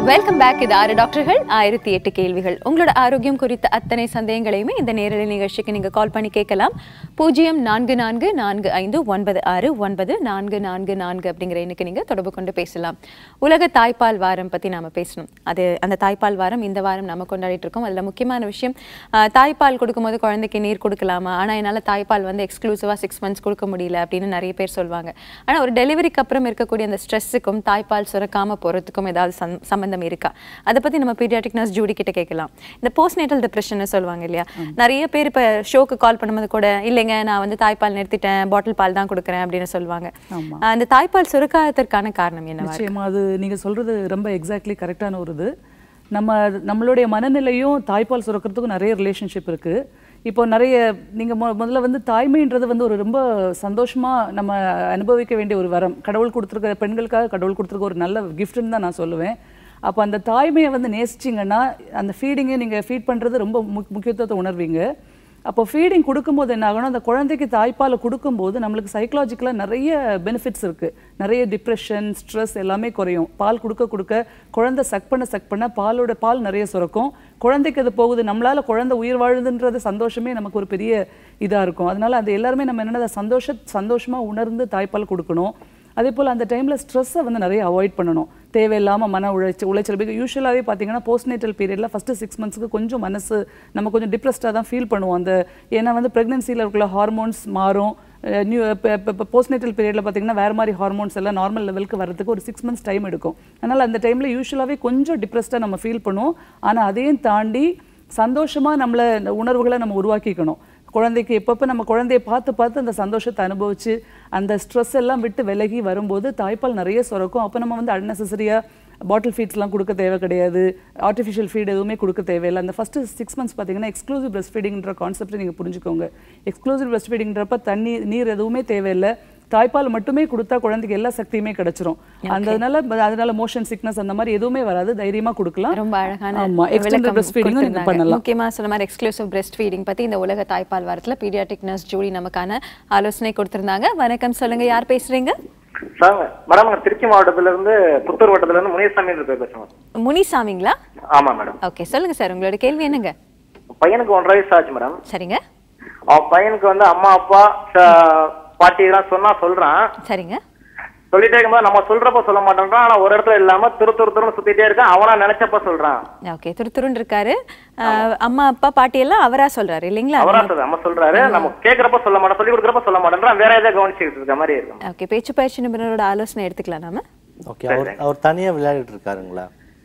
Welcome back இது ஆறு டாக்டர்கள் ஆயிரத்தி எட்டு கேள்விகள் உங்களோட ஆரோக்கியம் குறித்த அத்தனை சந்தேகங்களையுமே இந்த நேரடி நிகழ்ச்சிக்கு நீங்க கால் பண்ணி கேட்கலாம் பூஜ்ஜியம் நான்கு நான்கு நான்கு ஐந்து ஒன்பது ஆறு ஒன்பது நான்கு நான்கு நான்கு அப்படிங்கிற எண்ணுக்கு நீங்க தொடர்பு கொண்டு பேசலாம் உலக தாய்ப்பால் வாரம் பத்தி நாம பேசணும் அது அந்த தாய்ப்பால் வாரம் இந்த வாரம் நாம கொண்டாடிட்டு இருக்கோம் அதுல முக்கியமான விஷயம் ஆஹ், தாய்ப்பால் கொடுக்கும்போது குழந்தைக்கு நீர் கொடுக்கலாமா ஆனா என்னால தாய்ப்பால் வந்து எக்ஸ்க்ளூசிவா சிக்ஸ் மந்த்ஸ் கொடுக்க முடியல அப்படின்னு நிறைய பேர் சொல்லுவாங்க ஆனா ஒரு டெலிவரிக்கு அப்புறம் இருக்கக்கூடிய அந்த ஸ்ட்ரெஸ்ஸுக்கும் தாய்ப்பால் சுரக்காம போறதுக்கும் ஏதாவது சம்- சம்பந்தம் இருக்கா அதை பத்தி நம்ம பீடியாட்டிக் நர்ஸ் ஜூடி கிட்ட கேட்கலாம் இந்த போஸ்ட் நேட்டல் டிப்ரெஷன் சொல்லுவாங்க இல்லையா நிறைய பேர் இப்ப ஷோக்கு கால் பண்ணும்போது கூட இல்லைங்க நான் வந்து தாய்ப்பால் நிறுத்திட்டேன் பாட்டில் பால் தான் கொடுக்குறேன் அப்படின்னு சொல்லுவாங்க ஆமா. ஆஹ் அந்த தாய்ப்பால் சுரக்காததற்கான காரணம் என்னவா இருக்கு? நிச்சயமா அது நீங்க சொல்றது ரொம்ப எக்ஸாக்ட்லி கரெக்டான ஒரு இது நம்ம நம்மளுடைய மனநிலையும் தாய்ப்பால் சுரக்கிறதுக்கும் நிறைய ரிலேஷன்ஷிப் இருக்கு இப்போ நிறைய நீங்க மொ- முதல்ல வந்து தாய்மைன்றது வந்து ஒரு ரொம்ப சந்தோஷமா நம்ம அனுபவிக்க வேண்டிய ஒரு வரம் கடவுள் கொடுத்துருக்க பெண்களுக்காக கடவுள் கொடுத்துருக்க ஒரு நல்ல கிஃப்ட்னு தான் நான் சொல்லுவேன் அப்போ அந்த தாய்மையை வந்து நேசிச்சிங்கன்னா அந்த ஃபீடிங்கை நீங்கள் ஃபீட் பண்ணுறது ரொம்ப முக் முக்கியத்துவத்தை உணர்வீங்க அப்போ ஃபீடிங் கொடுக்கும்போது என்ன ஆகணும் அந்த குழந்தைக்கு தாய்ப்பாலை கொடுக்கும்போது நம்மளுக்கு சைக்கலாஜிக்கலாக நிறைய பெனிஃபிட்ஸ் இருக்குது நிறைய டிப்ரெஷன் ஸ்ட்ரெஸ் எல்லாமே குறையும் பால் கொடுக்க கொடுக்க குழந்தை சக் பண்ண சக் பண்ண பாலோட பால் நிறைய சுரக்கும் குழந்தைக்கு அது போகுது நம்மளால குழந்தை உயிர் வாழுதுன்றது சந்தோஷமே நமக்கு ஒரு பெரிய இதாக இருக்கும் அதனால அது எல்லாருமே நம்ம என்னென்ன சந்தோஷ சந்தோஷமாக உணர்ந்து தாய்ப்பால் கொடுக்கணும் அதே போல் அந்த டைமில் ஸ்ட்ரெஸ்ஸை வந்து நிறைய அவாய்ட் பண்ணணும் தேவையில்லாமல் மன உழைச்சி உளைச்சல் யூஸ்வலாகவே பார்த்தீங்கன்னா போஸ்ட்நேட்டல் பீரியடில் ஃபஸ்ட்டு சிக்ஸ் மந்த்ஸ்க்கு கொஞ்சம் மனசு நம்ம கொஞ்சம் டிப்ரெஸ்டாக தான் ஃபீல் பண்ணுவோம் அந்த ஏன்னா வந்து ப்ரெக்னென்சியில் இருக்கிற ஹார்மோன்ஸ் மாறும் நியூ இப்போ போஸ்ட்நேட்டல் பீரியடில் பார்த்தீங்கன்னா வேறு மாதிரி ஹார்மோன்ஸ் எல்லாம் நார்மல் லெவலுக்கு வரதுக்கு ஒரு சிக்ஸ் மந்த்ஸ் டைம் எடுக்கும் அதனால் அந்த டைமில் யூஸ்வலாகவே கொஞ்சம் டிப்ரெஸ்டாக நம்ம ஃபீல் பண்ணுவோம் ஆனால் அதையும் தாண்டி சந்தோஷமாக நம்மளை இந்த உணர்வுகளை நம்ம உருவாக்கிக்கணும் குழந்தைக்கு எப்பப்போ நம்ம குழந்தைய பார்த்து பார்த்து அந்த சந்தோஷத்தை அனுபவிச்சு அந்த ஸ்ட்ரெஸ் எல்லாம் விட்டு விலகி வரும்போது தாய்ப்பால் நிறைய சுரக்கும் அப்போ நம்ம வந்து அன்னெசரியாக பாட்டில் ஃபீட்ஸ்லாம் கொடுக்க தேவை கிடையாது ஆர்டிஃபிஷியல் ஃபீட் எதுவுமே கொடுக்க தேவையில்லை அந்த ஃபஸ்ட்டு சிக்ஸ் மந்த்ஸ் பார்த்தீங்கன்னா எக்ஸ்க்ளூசிவ் பிரஸ்ட் ஃபீடிங்ன்ற கான்செப்ட்டை நீங்கள் புரிஞ்சுக்கோங்க எக்ஸ்க்ளூசிவ் பிரஸ்ட் ஃபீடிங்கிறப்ப தண்ணி நீர் எதுவுமே தேவையில்லை தாய்ப்பால் மட்டுமே கொடுத்தா குழந்தைக்கு எல்லா சக்தியுமே கிடைச்சிரும் அந்த அதனால அதனால மோஷன் சிக்னஸ் அந்த மாதிரி எதுவுமே வராது தைரியமா கொடுக்கலாம் ரொம்ப அழகான ஆமா எக்ஸ்டெண்டட் விளக்கம் பிரஸ்ட் ஃபீடிங்கும் நீங்க கொடுத்திருந்தாங்க. பண்ணலாம் முக்கியமா சொன்ன மாதிரி எக்ஸ்க்ளூசிவ் பிரஸ்ட் ஃபீடிங் பத்தி இந்த உலக தாய்ப்பால் வாரத்துல பீடியாட்டிக் நர்ஸ் ஜூடி நமக்கான ஆலோசனை கொடுத்திருந்தாங்க வணக்கம் சொல்லுங்க யார் பேசுறீங்க சார் மேடம் நான் திருச்சி மாவட்டத்துல இருந்து புத்தூர் வட்டத்துல இருந்து முனியசாமி பேசுறேன் முனிசாமிங்களா ஆமா மேடம் ஓகே சொல்லுங்க சார் உங்களோட கேள்வி என்னங்க பையனுக்கு ஒன்றரை வயசு ஆச்சு மேடம் சரிங்க அவன் பையனுக்கு வந்து அம்மா அப்பா ச- பாட்டி இதெல்லாம் சொன்னா சொல்றான் சரிங்க சொல்லிட்டே இருக்கும்போது நம்ம சொல்றப்ப சொல்ல மாட்டேன்றான் ஆனா ஒரு இடத்துல இல்லாம துரு துரு துருன்னு சுத்திட்டே இருக்கான் அவனா நினைச்சப்ப சொல்றான் ஓகே துருத்துருன்னு இருக்காரு ஆஹ், அம்மா அப்பா பாட்டி எல்லாம் அவரா சொல்றாரு இல்லைங்களா அவரா சொல்ற நம்ம சொல்றாரு நம்ம கேக்குறப்ப சொல்ல மாட்டோம் சொல்லி கொடுக்குறப்ப சொல்ல மாட்டேன்றான் வேற ஏதாவது கவனிச்சுக்கிட்டு இருக்க மாதிரி இருக்கும் ஓகே பேச்சு பயிற்சி நிபுணரோட ஆலோசனை எடுத்துக்கலாம் நாம ஓகே அவர் அவர் தனியா விளையாடிட்டு இருக்காருங்களா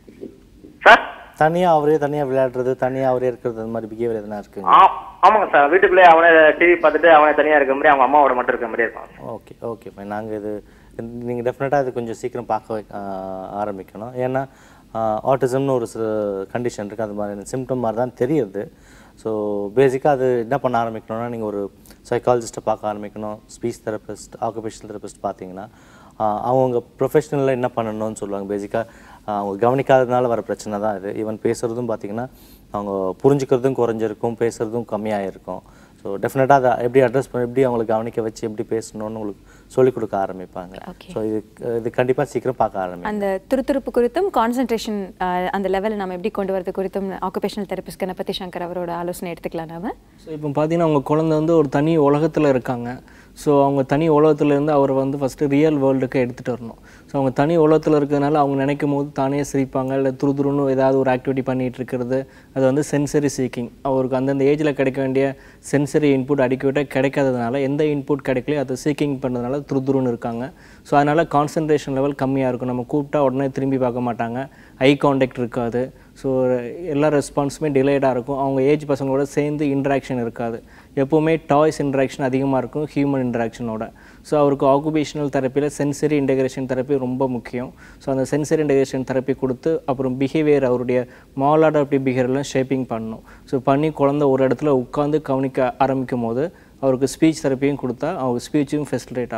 சார் தனியா அவரே தனியா விளையாடுறது தனியா அவரே இருக்கிறது அந்த மாதிரி பிஹேவியர் எதனா இருக்குங்க ஆ- ஆமாங்க சார் வீட்டுக்குள்ளே அவனே டிவி பார்த்துட்டு அவனே தனியா இருக்க மாதிரி அவங்க அம்மாவோட மட்டும் இருக்க மாதிரி இருக்கும் ஓகே ஓகே ஃபைன் நாங்கள் இது நீங்கள் டெஃபினட்டாக இது கொஞ்சம் சீக்கிரம் பார்க்க வை- ஆ, ஆரம்பிக்கணும் ஏன்னா ஆட்டிசம்னு ஒரு சில கண்டிஷன் இருக்குது அது மாதிரி சிம்டம் மாதிரி தான் தெரியுது ஸோ பேசிக்காக அது என்ன பண்ண ஆரம்பிக்கணும்னா நீங்கள் ஒரு சைக்காலஜிஸ்ட்டை பார்க்க ஆரம்பிக்கணும் ஸ்பீச் தெரபிஸ்ட் ஆக்குபேஷனல் தெரபிஸ்ட் பார்த்தீங்கன்னா ஆ, அவங்க ப்ரொஃபஷனலில் என்ன பண்ணணும்னு சொல்லுவாங்க பேசிக்காக அவங்க கவனிக்காததுனால வர பிரச்சனை தான் இது ஈவன் பேசுகிறதும் பார்த்தீங்கன்னா அவங்க புரிஞ்சுக்கிறதும் குறைஞ்சிருக்கும் பேசுகிறதும் கம்மியாக இருக்கும் ஸோ டெஃபினட்டாக அதை எப்படி அட்ரஸ் பண்ணி எப்படி அவங்களை கவனிக்க வச்சு எப்படி பேசணும்னு உங்களுக்கு சொல்லிக் கொடுக்க ஆரம்பிப்பாங்க Okay. ஸோ இது இது கண்டிப்பாக சீக்கிரம் பார்க்க ஆரம்பிக்கும் அந்த துருதுருப்பு குறித்தும் கான்சென்ட்ரேஷன் அந்த லெவலை நம்ம எப்படி கொண்டு வரது குறித்தும் ஆக்குபேஷனல் தெரபிஸ்ட் கணபதி சங்கர் அவரோட ஆலோசனை எடுத்துக்கலாம் நாம ஸோ இப்போ பார்த்தீங்கன்னா அவங்க குழந்தை வந்து ஒரு தனி உலகத்தில் இருக்காங்க ஸோ அவங்க தனி உலகத்துல இருந்து அவரை வந்து ஃபஸ்ட்டு ரியல் வேர்ல்டுக்கு எடுத்துகிட்டு வரணும் ஸோ அவங்க தனி உலகத்தில் இருக்கிறதுனால அவங்க நினைக்கும் போது தானே சிரிப்பாங்க இல்லை துருதுருன்னு ஏதாவது ஒரு ஆக்டிவிட்டி பண்ணிகிட்டு இருக்கிறது அது வந்து சென்சரி சீக்கிங் அவருக்கு அந்தந்த ஏஜில் கிடைக்க வேண்டிய சென்சரி இன்புட் அடிக்குவேட்டாக கிடைக்காததுனால எந்த இன்புட் கிடைக்கலையோ அதை சீக்கிங் பண்ணுறதுனால துருதுருன்னு இருக்காங்க ஸோ அதனால் கான்சன்ட்ரேஷன் லெவல் கம்மியாக இருக்கும் நம்ம கூப்பிட்டா உடனே திரும்பி பார்க்க மாட்டாங்க ஐ காண்டாக்ட் இருக்காது ஸோ எல்லா ரெஸ்பான்ஸுமே டிலேடாக இருக்கும் அவங்க ஏஜ் பசங்களோட சேர்ந்து இன்ட்ராக்ஷன் இருக்காது எப்போவுமே டாய்ஸ் இன்ட்ராக்ஷன் அதிகமாக இருக்கும் ஹியூமன் இன்ட்ராக்ஷனோட ஸோ அவருக்கு ஆக்குபேஷனல் தெரப்பியில் சென்சரி இன்டெகிரேஷன் தெரப்பி ரொம்ப முக்கியம் ஸோ அந்த சென்சரி இன்டெகிரேஷன் தெரப்பி கொடுத்து அப்புறம் பிஹேவியர் அவருடைய மாலாடாப்டி பிஹேவியர்லாம் ஷேப்பிங் பண்ணணும் ஸோ பண்ணி குழந்தை ஒரு இடத்துல உட்காந்து கவனிக்க ஆரம்பிக்கும் போது அவருக்கு ஸ்பீச் தெரப்பியும் கொடுத்தா அவங்க ஸ்பீச்சும் ஃபெசிலிட்டேட் ஆகும்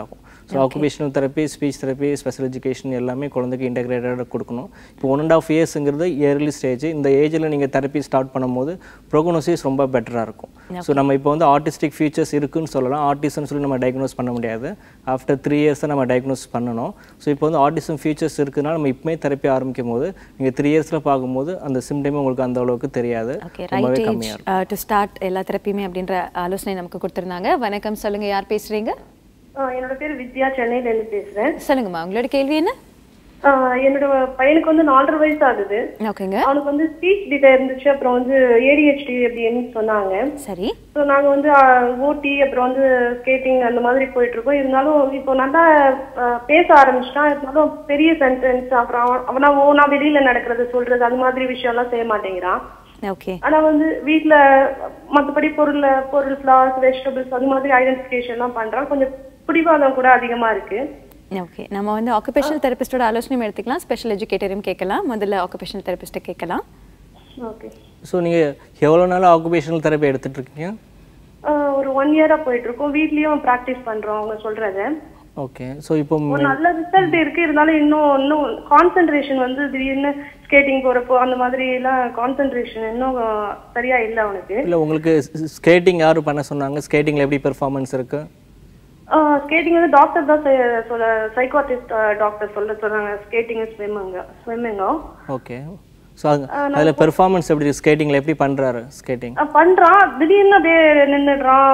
so occupational therapy speech therapy special education எல்லாமே குழந்தைக்கு இன்டெகிரேட்டடாக கொடுக்கணும் இப்போ ஒன் அண்ட் ஆஃப் இயர்ஸுங்கிறது இயர்லி ஸ்டேஜ் இந்த ஏஜில் நீங்கள் தெரப்பி ஸ்டார்ட் பண்ணும்போது ப்ரோகனோசிஸ் ரொம்ப பெட்டராக இருக்கும் ஸோ நம்ம இப்போ வந்து ஆர்டிஸ்டிக் ஃபீச்சர்ஸ் இருக்குன்னு சொல்லலாம் ஆர்டிசம்னு சொல்லி நம்ம டயக்னோஸ் பண்ண முடியாது ஆஃப்டர் த்ரீ இயர்ஸ் தான் நம்ம டயக்னோஸ் பண்ணணும் ஸோ இப்போ வந்து ஆர்டிசம் ஃபீச்சர்ஸ் இருக்குதுனால நம்ம இப்போமே தெரப்பி ஆரம்பிக்கும் போது நீங்கள் த்ரீ இயர்ஸில் பார்க்கும்போது அந்த சிம்டமே உங்களுக்கு அந்த அளவுக்கு தெரியாது ஓகே ரொம்பவே ரைட் ஏஜ் கம்மியாக இருக்கும் டு ஸ்டார்ட் எல்லா தெரப்பியுமே அப்படின்ற ஆலோசனை நமக்கு கொடுத்துருந்தாங்க வணக்கம் சொல்லுங்க யார் பேசுறீங்க ஆ, என்னோட பேர் வித்யா சென்னையில இருந்து பேசுறேன் சொல்லுங்கம்மா உங்களோட கேள்வி என்ன ஆ, என்னோட பையனுக்கு வந்து நாலரை வயசு ஆகுது ஓகேங்க அவனுக்கு வந்து ஸ்பீச் டிலே இருந்துச்சு அப்புறம் வந்து ஏடிஹெச்டி அப்படின்னு சொன்னாங்க சரி ஸோ நாங்க வந்து ஓடி அப்புறம் வந்து ஸ்கேட்டிங் அந்த மாதிரி போயிட்டு இருக்கோம் இருந்தாலும் இப்போ நல்லா ஆ, பேச ஆரம்பிச்சிட்டான் இருந்தாலும் பெரிய சென்டென்ஸ் அப்புறம் அவன் அவனா ஓனா வெளியில நடக்கிறது சொல்றது அது மாதிரி விஷயம் எல்லாம் செய்ய மாட்டேங்கிறான் ஓகே ஆனா வந்து வீட்ல மத்தபடி பொருள் பொருள் ஃபிளார்ஸ் வெஜிடபிள்ஸ் அது மாதிரி ஐடென்டிஃபிகேஷன் எல்லாம் பண்றான் கொஞ்சம் பிடிவாதம் கூட அதிகமா இருக்கு ஓகே நம்ம வந்து ஆக்குபேஷனல் தெரபிஸ்டோட ஆலோசனையும் எடுத்துக்கலாம் ஸ்பெஷல் எஜுகேட்டரையும் கேட்கலாம் முதல்ல ஆக்குபேஷனல் தெரபிஸ்ட்டை கேட்கலாம் ஓகே ஸோ நீங்கள் எவ்வளோ நாள் ஆக்குபேஷனல் தெரப்பி எடுத்துட்டு இருக்கீங்க ஆஹ் ஒரு ஒன் இயரா போயிட்டு இருக்கோம் வீட்லயும் பிராக்டிஸ் பண்றோம் அவங்க சொல்றத ஓகே ஸோ இப்போ ஒரு நல்ல ரிசல்ட் இருக்கு இருந்தாலும் இன்னும் இன்னும் கான்சென்ட்ரேஷன் வந்து திடீர்னு ஸ்கேட்டிங் போறப்போ அந்த மாதிரி எல்லாம் கான்சென்ட்ரேஷன் இன்னும் சரியா இல்ல அவனுக்கு இல்லை உங்களுக்கு ஸ்கேட்டிங் யார் பண்ண சொன்னாங்க ஸ்கேட்டிங்கில் எப்படி பெர்ஃபார்மன்ஸ் இருக்கு ஸ்கேட்டிங் வந்து டாக்டர் தான் செ- சொல்ல சைக்காட்டிஸ்ட் டாக்டர் சொல்ல சொல்றாங்க ஸ்கேட்டிங் ஸ்விம்மிங் ஸ்விம்மிங்கோ ஓகே ஸோ அதில் பெர்ஃபார்மன்ஸ் எப்படி ஸ்கேட்டிங்கில் எப்படி பண்ணுறாரு ஸ்கேட்டிங் பண்றான் திடீர்னு அப்படியே நின்னுடுறான்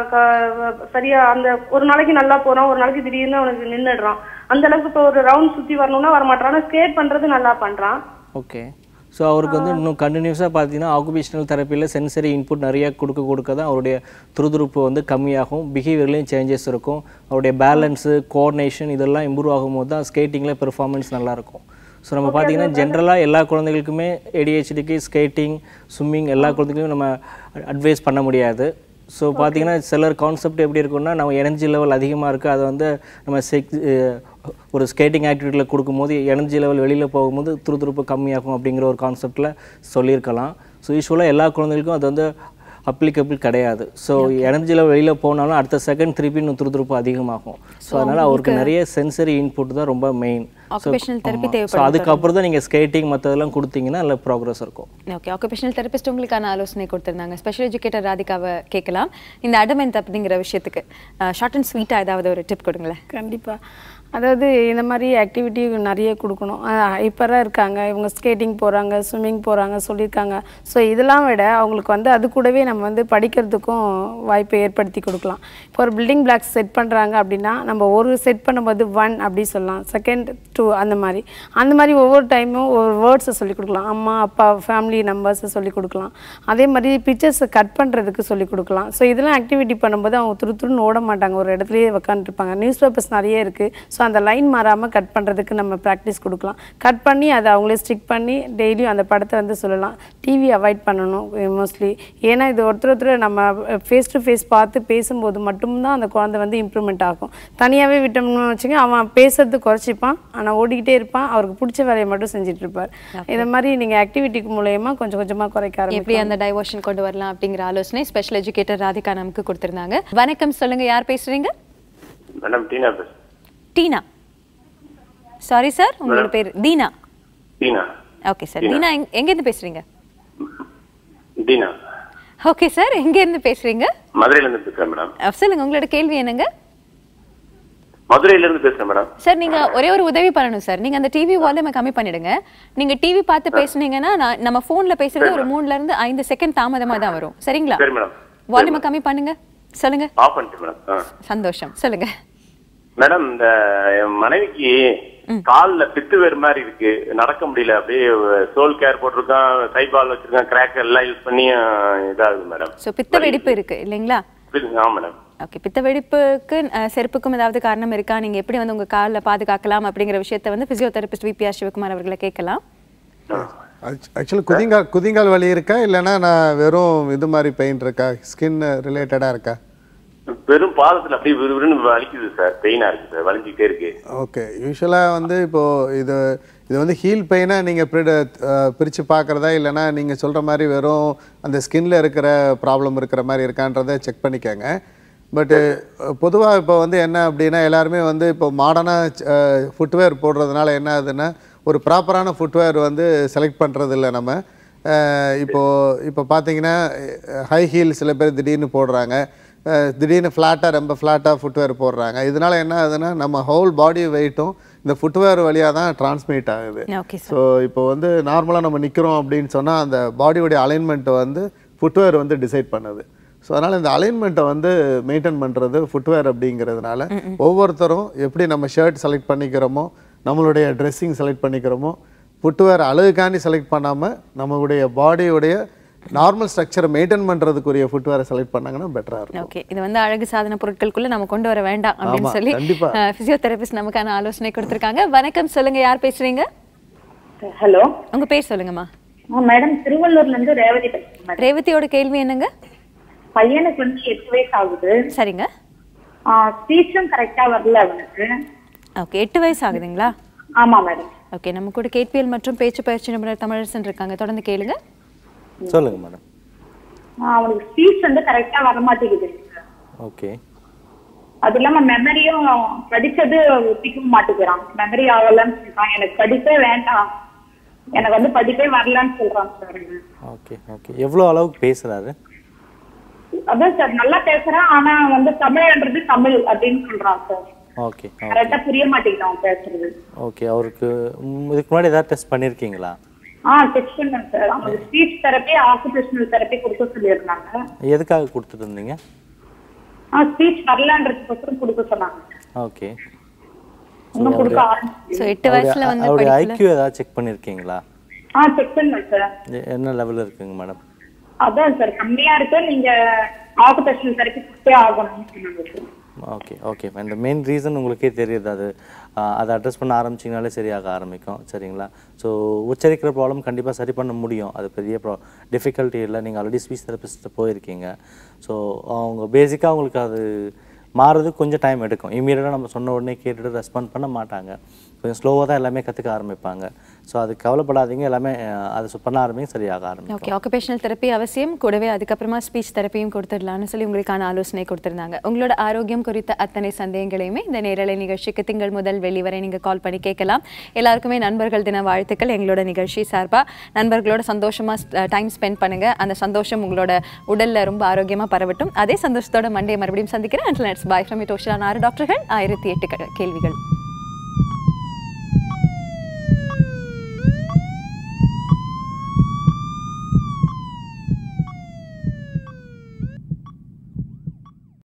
க- சரியா அந்த ஒரு நாளைக்கு நல்லா போறான் ஒரு நாளைக்கு திடீர்னு அவனுக்கு நின்னுடுறான் அந்த அளவுக்கு இப்போ ஒரு ரவுண்ட் சுத்தி வரணும்னா வரமாட்டான் ஆனா ஸ்கேட் பண்றது நல்லா பண்றான் ஓகே ஸோ அவருக்கு வந்து இன்னும் கண்டினியூஸாக பார்த்தீங்கன்னா ஆக்குபேஷனல் தெரப்பியில் சென்சரி இன்புட் நிறைய கொடுக்க கொடுக்க தான் அவருடைய துருதுருப்பு வந்து கம்மியாகும் பிஹேவியர்லேயும் சேஞ்சஸ் இருக்கும் அவருடைய பேலன்ஸு கோஆர்டினேஷன் இதெல்லாம் இம்ப்ரூவ் ஆகும்போது தான் ஸ்கேட்டிங்கில் பெர்ஃபார்மன்ஸ் நல்லாயிருக்கும் ஸோ நம்ம பார்த்தீங்கன்னா ஜென்ரலாக எல்லா குழந்தைகளுக்குமே ஏடிஹெச்டிக்கு ஸ்கேட்டிங் ஸ்விம்மிங் எல்லா குழந்தைகளும் நம்ம அட்வைஸ் பண்ண முடியாது ஸோ பார்த்தீங்கன்னா சிலர் கான்செப்ட் எப்படி இருக்கும்னா நம்ம எனர்ஜி லெவல் அதிகமாக இருக்குது அதை வந்து நம்ம செக் ஒரு ஸ்கேட்டிங் ஆக்டிவிட்டியில் கொடுக்கும்போது எனர்ஜி லெவல் வெளியில் போகும்போது துருதுருப்பு கம்மியாகும் அப்படிங்கிற ஒரு கான்செப்டில் சொல்லியிருக்கலாம் ஸோ யூஸ்வலாக எல்லா குழந்தைகளுக்கும் அது வந்து அப்ளிகபிள் கிடையாது ஸோ எனர்ஜி லெவல் வெளியில் போனாலும் அடுத்த செகண்ட் திருப்பி இன்னும் துருதுருப்பு அதிகமாகும் ஸோ அதனால் அவருக்கு நிறைய சென்சரி இன்புட் தான் ரொம்ப மெயின் ஆக்குபேஷனல் தெரப்பி ஸோ தேவைப்படும் அதுக்கப்புறம் தான் நீங்கள் ஸ்கேட்டிங் மற்றதெல்லாம் கொடுத்தீங்கன்னா நல்ல ப்ராக்ரஸ் இருக்கும் ஓகே ஆக்குபேஷனல் தெரபிஸ்ட் உங்களுக்கான ஆலோசனை கொடுத்திருந்தாங்க ஸ்பெஷல் எஜுகேட்டர் ராதிகாவை கேட்கலாம் இந்த அடமெண்ட் அப்படிங்கிற விஷயத்துக்கு ஷார்ட் அண்ட் ஸ்வீட்டாக ஏதாவது ஒரு டிப் கொடுங்களேன் கண்டிப்பாக அதாவது இந்த மாதிரி ஆக்டிவிட்டி நிறைய கொடுக்கணும் ஹைப்பராக இருக்காங்க இவங்க ஸ்கேட்டிங் போகிறாங்க ஸ்விம்மிங் போகிறாங்க சொல்லியிருக்காங்க ஸோ இதெல்லாம் விட அவங்களுக்கு வந்து அது கூடவே நம்ம வந்து படிக்கிறதுக்கும் வாய்ப்பை ஏற்படுத்தி கொடுக்கலாம் இப்போ ஒரு பில்டிங் பிளாக்ஸ் செட் பண்ணுறாங்க அப்படின்னா நம்ம ஒரு செட் பண்ணும்போது ஒன் அப்படி சொல்லலாம் செகண்ட் டூ அந்த மாதிரி அந்த மாதிரி ஒவ்வொரு டைமும் ஒவ்வொரு வேர்ட்ஸை சொல்லி கொடுக்கலாம் அம்மா அப்பா ஃபேமிலி நம்பர்ஸை சொல்லி கொடுக்கலாம் அதே மாதிரி பிக்சர்ஸை கட் பண்ணுறதுக்கு சொல்லி கொடுக்கலாம் ஸோ இதெல்லாம் ஆக்டிவிட்டி பண்ணும்போது அவங்க துரு துருன்னு ஓட மாட்டாங்க ஒரு இடத்துலயே உட்காந்துருப்பாங்க நியூஸ் பேப்பர்ஸ் நிறைய இருக்குது ஸோ அந்த லைன் மாறாமல் கட் பண்ணுறதுக்கு நம்ம ப்ராக்டிஸ் கொடுக்கலாம் கட் பண்ணி அதை அவங்களே ஸ்டிக் பண்ணி டெய்லியும் அந்த படத்தை வந்து சொல்லலாம் டிவி அவாய்ட் பண்ணணும் மோஸ்ட்லி ஏன்னா இது ஒருத்தர் ஒருத்தர் நம்ம ஃபேஸ் டு ஃபேஸ் பார்த்து பேசும்போது மட்டும்தான் அந்த குழந்தை வந்து இம்ப்ரூவ்மெண்ட் ஆகும் தனியாகவே விட்டோம்னு வச்சுங்க அவன் பேசுறது குறைச்சிப்பான் ஆனால் ஓடிக்கிட்டே இருப்பான் அவருக்கு பிடிச்ச வேலையை மட்டும் செஞ்சுட்டு இருப்பார் இந்த மாதிரி நீங்கள் ஆக்டிவிட்டிக்கு மூலயமா கொஞ்சம் கொஞ்சமாக குறைக்க எப்படி ஆரம்பிக்கலாம் அந்த டைவர்ஷன் கொண்டு வரலாம் அப்படிங்கிற ஆலோசனை ஸ்பெஷல் எஜுகேட்டர் ராதிகா நமக்கு கொடுத்திருந்தாங்க வணக்கம் சொல்லுங்க யார் பேசுறீங்க மேடம் டீனா பேச டீனா சாரி சார் உங்களோட பேர் தீனா டீனா ஓகே சார் தீனா எங்க- எங்கேருந்து பேசுறீங்க டீனா ஓகே சார் எங்கேருந்து பேசுறீங்க மதுரையில இருந்து பேசுறேன் மேடம் அஹ், சொல்லுங்க உங்களோட கேள்வி என்னங்க மதுரையில இருந்து பேசுறேன் மேடம் சார் நீங்க ஒரே ஒரு உதவி பண்ணணும் சார் நீங்க அந்த டிவி வால்யூமை கம்மி பண்ணிடுங்க நீங்க டிவி பார்த்து பேசுனீங்கன்னா நான் நம்ம போன்ல பேசுறது ஒரு மூணுல இருந்து ஐந்து செகண்ட் தாமதமா தான் வரும் சரிங்களா சரி மேடம் வால்யூமை கம்மி பண்ணுங்க சொல்லுங்க ஆஃப் பண்ணிட்டு மேடம் ஆ. சந்தோஷம் சொல்லுங்க மேடம் இந்த என் மனைவிக்கு கால்ல பித்து வேறு மாதிரி இருக்கு நடக்க முடியல அப்படியே சோல் கேர் போட்டிருக்கான் சைபால் வச்சிருக்கான் கிராக்கர் எல்லாம் யூஸ் பண்ணி அஹ், இதாகுது மேடம் சோ பித்த வெடிப்பு இருக்கு இல்லைங்களா ஆ மேடம் ஓகே பித்த வெடிப்புக்கு அஹ், செருப்புக்கும் ஏதாவது காரணம் இருக்கா நீங்க எப்படி வந்து உங்க காலில் பாதுகாக்கலாம் அப்படிங்கிற விஷயத்தை வந்து பிசியோதெரபிஸ்ட் விபிஆர் சிவகுமார் அவர்களை கேட்கலாம் ஆக்சுவலி குதிங்கால் குதிங்கால் வலி இருக்கா இல்லைன்னா நான் வெறும் இது மாதிரி பெயின் இருக்கா ஸ்கின் ரிலேட்டடாக இருக்கா வெறும் பாதத்துல அப்படியே விறுவிறுன்னு வலிக்குது சார் பெயினா இருக்கு சார் வலிஞ்சுக்கிட்டே இருக்கு ஓகே யூஸ்வலாக வந்து இப்போது இது இது வந்து ஹீல் பெயினை நீங்கள் பிரித்து பார்க்குறதா இல்லைன்னா நீங்கள் சொல்கிற மாதிரி வெறும் அந்த ஸ்கின்ல இருக்கிற ப்ராப்ளம் இருக்கிற மாதிரி இருக்கான்றதை செக் பண்ணிக்கோங்க பட்டு பொதுவாக இப்போ வந்து என்ன அப்படின்னா எல்லாருமே வந்து இப்போ மாடர்னாக ஃபுட்வேர் போடுறதுனால என்ன ஆகுதுன்னா ஒரு ப்ராப்பரான ஃபுட்வேர் வந்து செலக்ட் பண்ணுறது இல்லை நம்ம அஹ், இப்போ இப்போ பார்த்தீங்கன்னா ஹை ஹீல் சில பேர் திடீர்னு போடுறாங்க அஹ், திடீர்னு ஃப்ளாட்டாக ரொம்ப ஃப்ளாட்டாக ஃபுட்வேர் போடுறாங்க இதனால என்ன ஆகுதுன்னா நம்ம ஹோல் பாடி வெயிட்டும் இந்த ஃபுட்வேர் வழியாக தான் டிரான்ஸ்மிட் ஆகுது ஓகே சார் ஸோ இப்போ வந்து நார்மலாக நம்ம நிற்கிறோம் அப்படின்னு சொன்னால் அந்த பாடியோடைய அலைன்மெண்ட்டை வந்து ஃபுட்வேர் வந்து டிசைட் பண்ணுது ஸோ அதனால் இந்த அலைன்மெண்ட்டை வந்து மெயின்டைன் பண்ணுறது ஃபுட்வேர் அப்படிங்கிறதுனால ஒவ்வொருத்தரும் எப்படி நம்ம ஷர்ட் செலக்ட் பண்ணிக்கிறோமோ நம்மளுடைய ட்ரெஸ்ஸிங் செலக்ட் பண்ணிக்கிறோமோ ஃபுட்வேர் அழகுக்காண்டி செலக்ட் பண்ணாமல் நம்மளுடைய பாடியுடைய நார்மல் ஸ்ட்ரக்சரை மெயின்டைன் பண்ணுறதுக்குரிய ஃபுட்வேரை செலக்ட் பண்ணாங்கன்னா பெட்டராக இருக்கும் ஓகே இது வந்து அழகு சாதன பொருட்களுக்குள்ள நம்ம கொண்டு வர வேண்டாம் அப்படின்னு ஆமா, சொல்லி கண்டிப்பா. பிசியோதெரபிஸ்ட் நமக்கான ஆலோசனை கொடுத்திருக்காங்க வணக்கம் சொல்லுங்க யார் பேசுறீங்க ஹலோ உங்க பேர் சொல்லுங்கம்மா மேடம் திருவள்ளூர்ல இருந்து ரேவதி பேசுறேன் மேடம் ரேவதியோட கேள்வி என்னங்க பையனுக்கு வந்து எட்டு வயசு ஆகுது சரிங்க ஸ்பீச்சும் கரெக்டா வரல அவனுக்கு ஓகே எட்டு வயசு ஆகுதுங்களா ஆமா மேடம் ஓகே நம்ம கூட கேட்பியல் மற்றும் பேச்சு பயிற்சி நிபுணர் தமிழரசன் இருக்காங்க தொடர்ந்து கேளுங்க சொல்லுங்க மேடம் அவனுக்கு ஸ்பீச் வந்து கரெக்டா வர மாட்டேங்குது ஓகே அது இல்லாம மெமரியும் படிச்சது ஒத்திக்கவும் மாட்டேங்கிறான் மெமரி ஆகலன்னு சொல்றான் எனக்கு படிப்பே வேண்டாம் எனக்கு வந்து படிப்பே வரலன்னு சொல்றான் சார் ஓகே ஓகே எவ்வளோ அளவுக்கு பேசுகிறாரு அதான் சார் நல்லா பேசுறான் ஆனா வந்து தமிழ்ன்றது தமிழ் அப்படின்னு சொல்றான் சார் ஓகே கரெக்டா புரிய மாட்டேங்குது அவன் பேசுறது ஓகே அவருக்கு ம், இதுக்கு முன்னாடி ஏதாவது டெஸ்ட் பண்ணியிருக்கீங்களா ஆ டெஸ்ட் பண்ணேன் சார் அவங்களுக்கு ஸ்பீச் தெரப்பி ஆக்குபேஷனல் தெரப்பி கொடுக்க சொல்லியிருந்தாங்க எதுக்காக கொடுத்துட்டு இருந்தீங்க ஆ ஸ்பீச் வரலன்றதுக்கோசரம் கொடுக்க சொன்னாங்க ஓகே இன்னும் கொடுக்க ஆரம்பிச்சு ஸோ எட்டு வயசுல வந்து அவருடைய படிக்கல ஐக்யூ ஏதாவது செக் பண்ணியிருக்கீங்களா ஆ செக் பண்ணேன் சார் எ- என்ன லெவலில் இருக்குங்க மேடம் அதான் சார் கம்மியா இருக்கு நீங்க ஆக்குபேஷனல் தெரப்பி கொடுத்தே ஆகணும்னு சொன்னாங்க சார் ஓகே ஓகே இந்த மெயின் ரீசன் உங்களுக்கே தெரியுது அது ஆஹ் அதை அட்ரஸ் பண்ண ஆரம்பிச்சிங்கனாலே சரியாக ஆரம்பிக்கும் சரிங்களா ஸோ உச்சரிக்கிற ப்ராப்ளம் கண்டிப்பாக சரி பண்ண முடியும் அது பெரிய ப்ரா டிஃபிகல்ட்டி இல்லை நீங்கள் ஆல்ரெடி ஸ்பீச் தெரபிஸ்ட்டு போயிருக்கீங்க ஸோ அவங்க பேசிக்காக உங்களுக்கு அது மாறுறதுக்கு கொஞ்சம் டைம் எடுக்கும் இமீடியட்டாக நம்ம சொன்ன உடனே கேட்டுட்டு ரெஸ்பாண்ட் பண்ண மாட்டாங்க கொஞ்சம் ஸ்லோவாக தான் எல்லாமே கற்றுக்க ஆரம்பிப்பாங்க ஸோ அது கவலைப்படாதீங்க எல்லாமே ஆஹ் அது சு- பண்ண ஆரம்பிங்க சரியாக ஆரம்பிக்கும் ஓகே ஆக்குபேஷனல் தெரப்பி அவசியம் கூடவே அதுக்கப்புறமா ஸ்பீச் தெரப்பியும் கொடுத்துடலாம்னு சொல்லி உங்களுக்கான ஆலோசனை கொடுத்திருந்தாங்க உங்களோட ஆரோக்கியம் குறித்த அத்தனை சந்தேகங்களையுமே இந்த நேரலை நிகழ்ச்சிக்கு திங்கள் முதல் வெள்ளி வரை நீங்கள் கால் பண்ணி கேட்கலாம் எல்லாருக்குமே நண்பர்கள் தின வாழ்த்துக்கள் எங்களோட நிகழ்ச்சி சார்பாக நண்பர்களோட சந்தோஷமாக டைம் ஸ்பெண்ட் பண்ணுங்க அந்த சந்தோஷம் உங்களோட உடல்ல ரொம்ப ஆரோக்கியமாக பரவட்டும் அதே சந்தோஷத்தோட மண்டே மறுபடியும் சந்திக்கிறேன் and let's bye from it ஆறு டாக்டர்கள் ஆயிரத்தி எட்டு க- கேள்விகள்